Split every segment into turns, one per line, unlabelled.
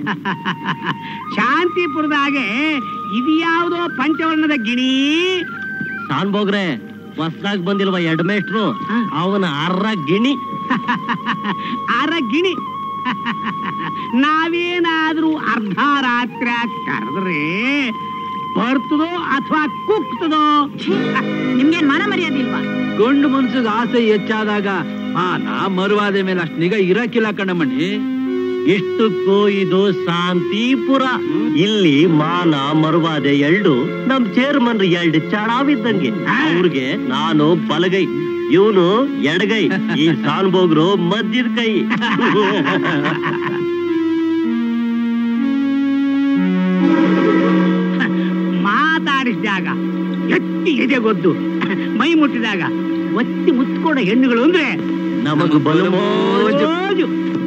ಶಾಂತಿಪುರದಾಗೆ ಇದ್ಯಾವುದೋ ಪಂಚವರ್ಣದ ಗಿಣಿ
ಸಾನ್ಬೋಗ್ರೆ ಹೊಸ್ದಾಗ್ ಬಂದಿಲ್ವ ಎಡ್ಮೇಷ್ಟ್ರು ಅವನ ಅರ್ರ ಗಿಣಿ
ಅರ ಗಿಣಿ ನಾವೇನಾದ್ರೂ ಅರ್ಧ ರಾತ್ರಿ ಕರೆದ್ರೆ ಬರ್ತದೋ ಅಥವಾ ಕುಕ್ತದೋ
ನಿಮ್ಗೇನ್ ಮಾನ ಮರ್ಯಾದೆ ಇಲ್ವಾ
ಗಂಡು ಮನ್ಸಿಗೆ ಆಸೆ ಹೆಚ್ಚಾದಾಗ ಆ ನಾ ಮರುವಾದ ಮೇಲೆ ಅಷ್ಟ್ ನಿಗ ಇರಕ್ಕಿಲ್ಲ ಕಣ್ಣಮಣಿ
ಇಷ್ಟಕ್ಕೂ ಇದು ಶಾಂತಿಪುರ ಇಲ್ಲಿ ಮಾನ ಮರುವಾದೆ ಎಲ್ಡು ನಮ್ ಚೇರ್ಮನ್ ಎರಡು ಚಡಾವಿದ್ದಂಗೆ ಅವ್ರಿಗೆ ನಾನು ಬಲಗೈ ಇವನು ಎಡಗೈ ಈ ಸಾನ್ಬೋಗ್ರು ಮಧ್ಯದ ಕೈ
ಮಾತಾಡಿಸಿದಾಗ ಎತ್ತಿ ಎದೆಗೊದ್ದು ಮೈ ಮುಟ್ಟಿದಾಗ ಒತ್ತಿ ಮುತ್ಕೊಂಡ ಹೆಣ್ಣುಗಳು ಅಂದ್ರೆ
ನಮಗ್ ಬಲು ಮೋಜು
ಮೋಜು.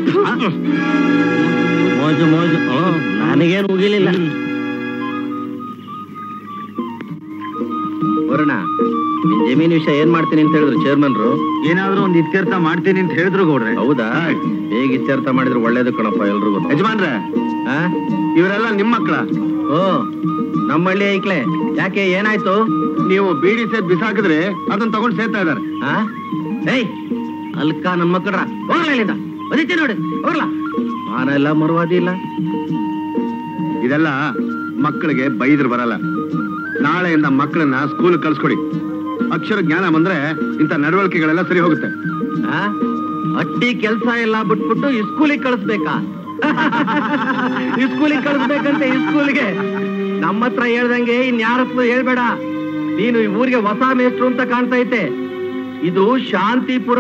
ಮೋಜು ಮೋಜು ಹ್ಮ್, ನನಗೇನು ಮುಗಿಲಿಲ್ಲ
ವರುಣ ನಿನ್ ಜಮೀನ್ ವಿಷಯ ಏನ್ ಮಾಡ್ತೀನಿ ಅಂತ ಹೇಳಿದ್ರು ಚೇರ್ಮನ್ರು
ಏನಾದ್ರೂ ಒಂದ್ ಇತ್ಯರ್ಥ ಮಾಡ್ತೀನಿ ಅಂತ ಹೇಳಿದ್ರು ಗೌಡ್ರೆ
ಹೌದಾ ಬೇಗ ಇತ್ಯರ್ಥ ಮಾಡಿದ್ರೆ ಒಳ್ಳೇದು ಕಣಪ್ಪ ಎಲ್ರಿಗೂ
ಯಜಮಾನ್ರೆ
ಆ?
ಇವರೆಲ್ಲ ನಿಮ್ ಮಕ್ಳ
ಓ ನಮ್ಮಳ್ಳಿ ಐಕ್ಲೆ ಯಾಕೆ ಏನಾಯ್ತು
ನೀವು ಬೀಡಿ ಸೇದ್ ಬಿಸಾಕಿದ್ರೆ ಅದನ್ನ ತಗೊಂಡ್ ಸೇರ್ತಾ ಇದಾರೆ
ಆ? ಏಯ್ ಅಲ್ಕ ನನ್ ಮಕ್ಕಳ್ರ ಹೋಗ್ಲ ಇಲ್ಲಿಂದ ಬದಿತಿ ನೋಡಿ ಹೋಗ್ಲ ಮಾನ ಎಲ್ಲ ಮರುವಾದಿ ಇಲ್ಲ
ಇದೆಲ್ಲ ಮಕ್ಕಳಿಗೆ ಬೈದ್ರು ಬರಲ್ಲ ನಾಳೆಯಿಂದ ಮಕ್ಕಳನ್ನ ಸ್ಕೂಲ್ ಕಳ್ಸ್ಕೊಡಿ ಅಕ್ಷರ ಜ್ಞಾನ ಬಂದ್ರೆ ಇಂಥ ನಡವಳಿಕೆಗಳೆಲ್ಲ ಸರಿ ಹೋಗುತ್ತೆ
ಆ? ಅಟ್ಟಿ ಕೆಲ್ಸ ಎಲ್ಲ ಬಿಟ್ಬಿಟ್ಟು ಇಸ್ಕೂಲಿಗೆ ಕಳಿಸ್ಬೇಕಾ ಇಸ್ಕೂಲಿಗೆ ಕಳಿಸ್ಬೇಕಂತೆ ಇಸ್ಕೂಲಿಗೆ ನಮ್ಮ ಹತ್ರ ಹೇಳ್ದಂಗೆ ಇನ್ಯಾರ ಹತ್ರ ಹೇಳ್ಬೇಡ ನೀನು ಈ ಊರಿಗೆ ಹೊಸ ಮೇಷ್ಟ್ರು ಅಂತ ಕಾಣ್ತೈತೆ ಇದು ಶಾಂತಿಪುರ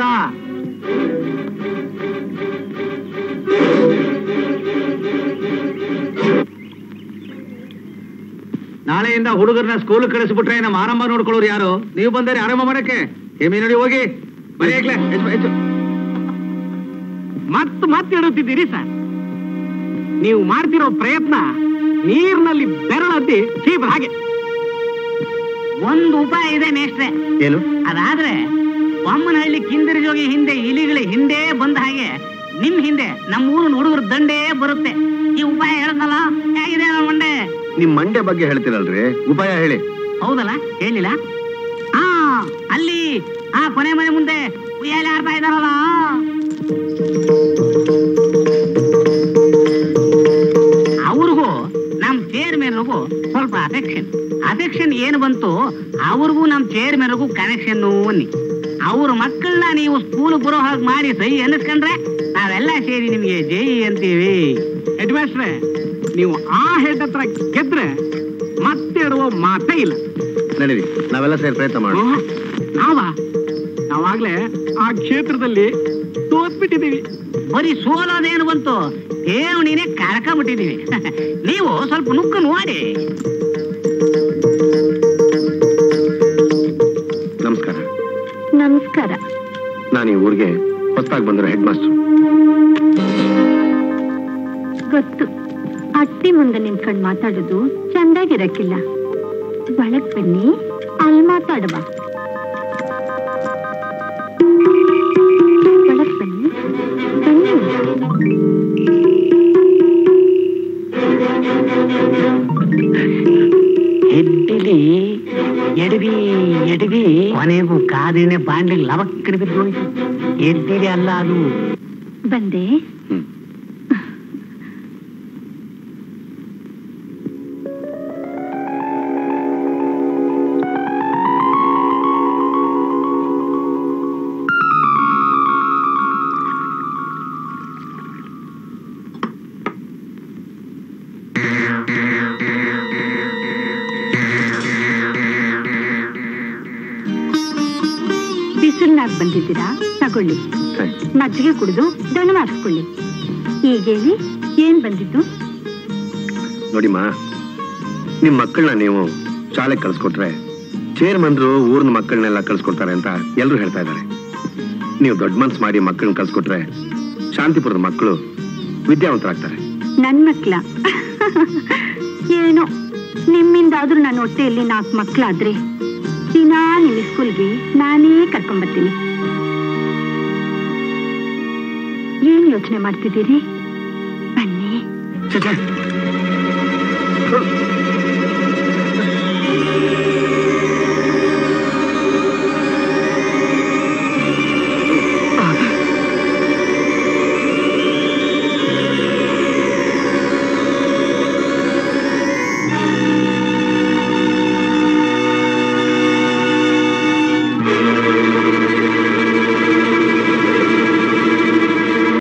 ನಾಳೆಯಿಂದ ಹುಡುಗರನ್ನ ಸ್ಕೂಲ್ ಕಳಿಸ್ಬಿಟ್ರೆ ನಮ್ಮ ಆರಂಭ ನೋಡ್ಕೊಳ್ಳೋರು ಯಾರು ನೀವು ಬಂದರೆ ಆರಂಭ ಮಾಡಕ್ಕೆ ಹೇಮಿ ನೋಡಿ ಹೋಗಿ ಬರೀ ಆಗ್ಲೇ ಹೆಚ್ಚು ಹೆಚ್ಚು
ಮತ್ ಮತ್ ಇಡುತ್ತಿದ್ದೀರಿ ಸರ್ ನೀವು ಮಾಡ್ತಿರೋ ಪ್ರಯತ್ನ ನೀರಿನಲ್ಲಿ ಬೆರಳದ್ದಿ ಚೀಪ್ ಹಾಗೆ ಒಂದು ಉಪಾಯ ಇದೆ ಮೇಷ್ಟ್ರೆ
ಏನು
ಅದಾದ್ರೆ ಬೊಮ್ಮನಹಳ್ಳಿ ಕಿಂದಿರಿ ಜೋಗಿ ಹಿಂದೆ ಇಲಿಗಳ ಹಿಂದೆ ಬಂದ ಹಾಗೆ ನಿಮ್ ಹಿಂದೆ ನಮ್ಮ ಊರಿನ ಹುಡುಗರ ದಂಡೇ ಬರುತ್ತೆ ಈ ಉಪಾಯ ಹೇಳದ್ನಲ್ಲ ಹೇಗಿದೆ ನನ್ನ ಮಂಡೆ
ನಿಮ್ ಮಂಡ್ಯ ಬಗ್ಗೆ ಹೇಳ್ತೀರಲ್ರಿ ಉಪಾಯ ಹೇಳಿ
ಹೌದಲ್ಲ ಹೇಳಿಲ್ಲ ಆ ಅಲ್ಲಿ ಆ ಕೊನೆ ಮನೆ ಮುಂದೆ ಉಯ್ಯಾಲೆ ಆಡ್ತಾ ಇದಾರಲ್ಲ ಅವ್ರಿಗೂ ನಮ್ ಚೇರ್ಮನ್ಗೂ ಸ್ವಲ್ಪ ಅಫೆಕ್ಷನ್ ಅಫೆಕ್ಷನ್ ಏನು ಬಂತು ಅವ್ರಿಗೂ ನಮ್ ಚೇರ್ಮನ್ಗೂ ಕನೆಕ್ಷನ್ ಅನ್ನಿ ಅವ್ರ ಮಕ್ಕಳನ್ನ ನೀವು ಸ್ಕೂಲ್ ಬರೋ ಹಾಗೆ ಮಾಡಿ ಸಹಿ ಅನ್ನಿಸ್ಕೊಂಡ್ರೆ ನಾವೆಲ್ಲ ಸೇರಿ ನಿಮ್ಗೆ ಜೈ ಅಂತೀವಿ ಹೆಡ್ ಮಾಸ್ಟ್ರೆ ನೀವು ಆ ಹೆಡ್ ಹತ್ರ ಗೆದ್ರೆ ಮತ್ತೆ ಇಡುವ ಮಾತೇ ಇಲ್ಲ
ನಡೀರಿ ನಾವೆಲ್ಲ ಸೇರಿ ಪ್ರಯತ್ನ ಮಾಡಿ
ಓಹ್, ನಾವಾ ನಾವಾಗ್ಲೇ ಆ ಕ್ಷೇತ್ರದಲ್ಲಿ ಸೋತ್ಬಿಟ್ಟಿದೀವಿ ಬರೀ ಸೋಲೋದೇನು ಬಂತು ಠೇವಣಿನೇ ಕಳ್ಕೊಂಡ್ಬಿಟ್ಟಿದೀವಿ ನೀವು ಸ್ವಲ್ಪ ನುಗ್ಗು ನೋಡಿ
ನಮಸ್ಕಾರ
ನಮಸ್ಕಾರ
ನಾನು ಈ ಊರಿಗೆ ಹೊಸದಾಗಿ ಬಂದಿರೋ ಹೆಡ್ ಮಾಸ್ಟರ್
ಗೊತ್ತು ಅಟ್ಟಿ ಮುಂದೆ ನಿಂತ್ಕೊಂಡ್ ಮಾತಾಡೋದು ಚಂದಾಗಿರಕ್ಕಿಲ್ಲ ಒಳಗ್ ಬನ್ನಿ ಅಲ್ಲಿ ಮಾತಾಡುವ ಒಳಗ್ ಬನ್ನಿ ಬನ್ನಿ
ಎಡ್ಡಿಲಿ ಎಡವಿ ಎಡವಿ ಕೊನೆಗೂ ಕಾದಿನೇ ಬಾಂಡ್ಲಿ ಲವಕ್ಕಡಿ ಬಿದ್ದೋಯ್ತು ಎಡ್ಡಿಲಿ ಅಲ್ಲ ಅದು
ಬಂದೆ
ಹ್ಮ್.
ಬಿಸಿಲ್ನಾಗ್ ಬಂದಿದ್ದೀರಾ ತಗೊಳ್ಳಿ
ಸರಿ
ಮಜ್ಜಿಗೆ ಕುಡಿದು ದಣ ಮಾಡಿಸ್ಕೊಳ್ಳಿ ಈಗ ಹೇಳಿ ಏನ್ ಬಂದಿದ್ದು
ನೋಡಿಮ್ಮ ನಿಮ್ ಮಕ್ಕಳನ್ನ ನೀವು ಶಾಲೆಗೆ ಕಳ್ಸ್ಕೊಟ್ರೆ ಚೇರ್ಮನ್ರು ಊರಿನ ಮಕ್ಕಳನ್ನೆಲ್ಲ ಕಳ್ಸ್ಕೊಡ್ತಾರೆ ಅಂತ ಎಲ್ರು ಹೇಳ್ತಾ ಇದ್ದಾರೆ ನೀವು ದೊಡ್ಡ ಮನ್ಸ್ ಮಾಡಿ ಮಕ್ಕಳನ್ನ ಕಳ್ಸ್ಕೊಟ್ರೆ ಶಾಂತಿಪುರದ ಮಕ್ಕಳು ವಿದ್ಯಾವಂತರಾಗ್ತಾರೆ
ನನ್ ಮಕ್ಳ ಏನೋ ನಿಮ್ಮಿಂದಾದ್ರೂ ನನ್ನ ಹೊಟ್ಟೆಯಲ್ಲಿ ನಾಲ್ಕು ಮಕ್ಳಾದ್ರೆ ದಿನಾ ನಿಮ್ಮ ಸ್ಕೂಲ್ಗೆ ನಾನೇ ಕರ್ಕೊಂಬರ್ತೀನಿ ಏನ್ ಯೋಚನೆ ಮಾಡ್ತಿದ್ದೀರಿ ಬನ್ನಿ
ಛೆ, ಛೆ.